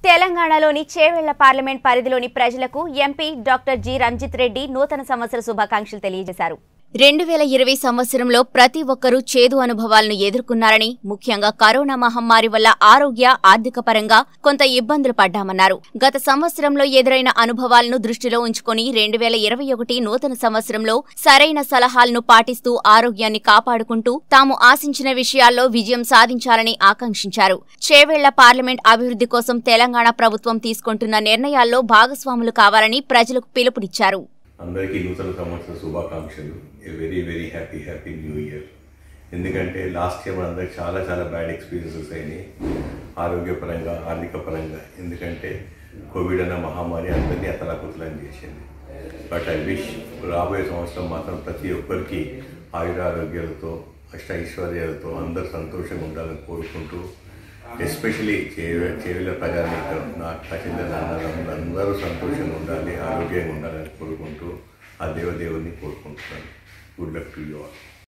తెలంగాణలోని చేవెళ్ల పార్లమెంట్ పరిధిలోని ప్రజలకు MP doctor G Ranjith Reddy నూతన సంవత్సర శుభాకాంక్షలు తెలియజేశారు రెండు వేల ఇరవై సంవత్సరంలో ప్రతి ఒక్కరూ చేదు అనుభవాలను ఎదుర్కొన్నారని ముఖ్యంగా కరోనా మహమ్మారి వల్ల ఆరోగ్య ఆర్థిక పరంగా కొంత ఇబ్బందులు పడ్డామన్నారు గత సంవత్సరంలో ఎదురైన అనుభవాలను దృష్టిలో ఉంచుకొని రెండు వేల ఇరవై ఒకటి నూతన సంవత్సరంలో సరైన సలహాలను పాటిస్తూ ఆరోగ్యాన్ని కాపాడుకుంటూ తాము ఆశించిన విషయాల్లో విజయం సాధించాలని ఆకాంక్షించారు చేవెళ్ల పార్లమెంట్ అభివృద్ధి కోసం తెలంగాణ ప్రభుత్వం తీసుకుంటున్న నిర్ణయాల్లో భాగస్వాములు కావాలని ప్రజలకు పిలుపునిచ్చారు అందరికీ నూతన సంవత్సర శుభాకాంక్షలు a very very happy happy new year ఎందుకంటే లాస్ట్ ఇయర్ అందరికి చాలా చాలా బ్యాడ్ ఎక్స్పీరియన్సెస్ అయినాయి ఆరోగ్యపరంగా ఆర్థిక పరంగా ఎందుకంటే కోవిడ్ అన్న మహమ్మారి అందరినీ అతలాకుతలం చేసింది బట్ ఐ విష్ రాబోయే సంవత్సరం మాత్రం ప్రతి ఒక్కరికి ఆయురారోగ్యాలతో అష్ట ఐశ్వర్యాలతో అందరూ సంతోషంగా ఉండాలని కోరుకుంటూ ఎస్పెషలీ చేవిల ప్రజానీకం నా చెందిన నాన్నలు అందరూ సంతోషంగా ఉండాలి ఆరోగ్యంగా ఉండాలని కోరుకుంటూ ఆ దేవదేవుని కోరుకుంటున్నాను good luck to you all